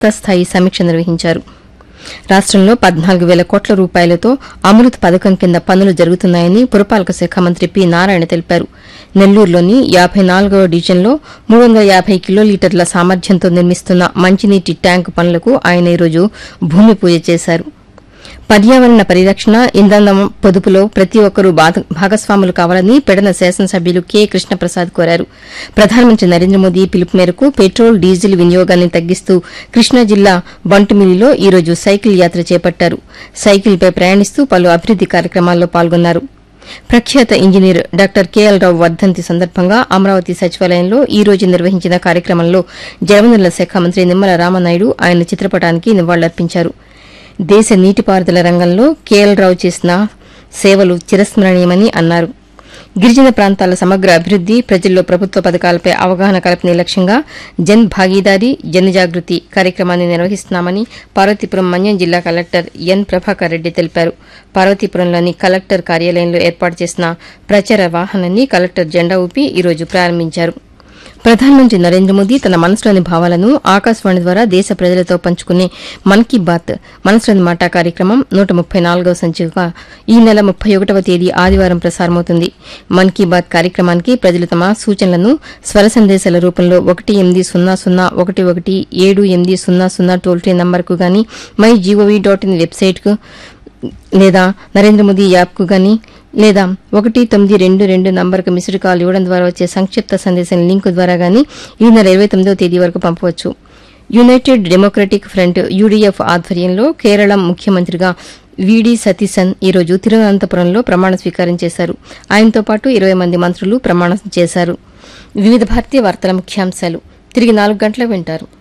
స్థాయి సమీక్ష నిర్వహించారు రాష్టంలో పద్నాలుగు వేల కోట్ల రూపాయలతో అమృత్ పథకం కింద పనులు జరుగుతున్నాయని పురపాలక శాఖ మంత్రి పి నారాయణ తెలిపారు నెల్లూరులోని యాబై నాలుగవ డివిజన్లో మూడు వందల యాబై కిలోలీటర్ల సామర్థ్యంతో నిర్మిస్తున్న మంచినీటి ట్యాంకు పనులకు ఆయన ఈరోజు భూమి పూజ చేశారు పర్యావరణ పరిరక్షణ ఇంధనం పొదుపులో ప్రతి ఒక్కరూ బాధ- భాగస్వాములు కావాలని పెడన శాసనసభ్యులు కె కృష్ణప్రసాద్ కోరారు ప్రధానమంత్రి నరేంద్ర మోదీ పిలుపు మేరకు పెట్రోల్ డీజిల్ వినియోగాన్ని తగ్గిస్తూ కృష్ణా జిల్లా బంటుమిల్లిలో ఈరోజు సైకిల్ యాత్ర చేపట్టారు సైకిల్పై ప్రయాణిస్తూ పలు అభివృద్ది కార్యక్రమాల్లో పాల్గొన్నారు ప్రఖ్యాత ఇంజనీర్ డాక్టర్ కెఎల్ రావు వర్ధంతి సందర్భంగా అమరావతి సచివాలయంలో ఈ రోజు నిర్వహించిన కార్యక్రమంలో జలవనరుల శాఖ మంత్రి నిమ్మల రామనాయుడు ఆయన చిత్రపటానికి నివాళులర్పించారు దేశ నీటిపారుదల రంగంలో కేఎల్ రావు చేసిన సేవలు చిరస్మరణీయమని అన్నారు గిరిజన ప్రాంతాల సమగ్ర అభివృద్ది ప్రజల్లో ప్రభుత్వ పథకాలపై అవగాహన కల్పనే లక్ష్యంగా జన్ భాగీదారీ జన జాగృతి కార్యక్రమాన్ని నిర్వహిస్తున్నామని పార్వతీపురం మన్యం జిల్లా కలెక్టర్ ఎన్ ప్రభాకర్ రెడ్డి తెలిపారు పార్వతీపురంలోని కలెక్టర్ కార్యాలయంలో ఏర్పాటు చేసిన ప్రచార వాహనాన్ని కలెక్టర్ జెండా ఊపి ఈరోజు ప్రారంభించారు ప్రధానమంత్రి నరేంద్ర మోదీ తన మనసులోని భావాలను ఆకాశవాణి ద్వారా దేశ ప్రజలతో పంచుకునే మన్ కీ బాత్ మనసులోని మాట కార్యక్రమం నూట ముప్పై నాలుగవ సంచిక ఈ నెల ముప్పై ఒకటవ తేదీ ఆదివారం ప్రసారమవుతుంది మన్ కీ బాత్ కార్యక్రమానికి ప్రజలు తమ సూచనలను స్వర సందేశాల రూపంలో ఒకటి ఎనిమిది సున్నా సున్నా ఒకటి ఒకటి ఏడు ఎనిమిది సున్నా సున్నా టోల్ ఫ్రీ నంబర్కు గాని మై జీఓవీ డాట్ ఇన్ వెబ్సైట్కు లేదా నరేంద్ర మోదీ యాప్కు గాని లేదా ఒకటి తొమ్మిది రెండు రెండు నంబర్కు మిస్డ్ కాల్ ఇవ్వడం ద్వారా వచ్చే సంక్షిప్త సందేశం లింకు ద్వారా గాని ఈ నెల ఇరవై తొమ్మిదవ తేదీ వరకు పంపవచ్చు యునైటెడ్ డెమోక్రటిక్ ఫ్రంట్ యూడీఎఫ్ ఆధ్వర్యంలో కేరళ ముఖ్యమంత్రిగా వీడి సతీసన్ ఈరోజు తిరువనంతపురంలో ప్రమాణ స్వీకారం చేశారు ఆయనతో పాటు ఇరవై మంది మంత్రులు ప్రమాణం చేశారు వివిధ భారతీయ వార్తల ముఖ్యాంశాలు తిరిగి నాలుగు గంటలకు వింటారు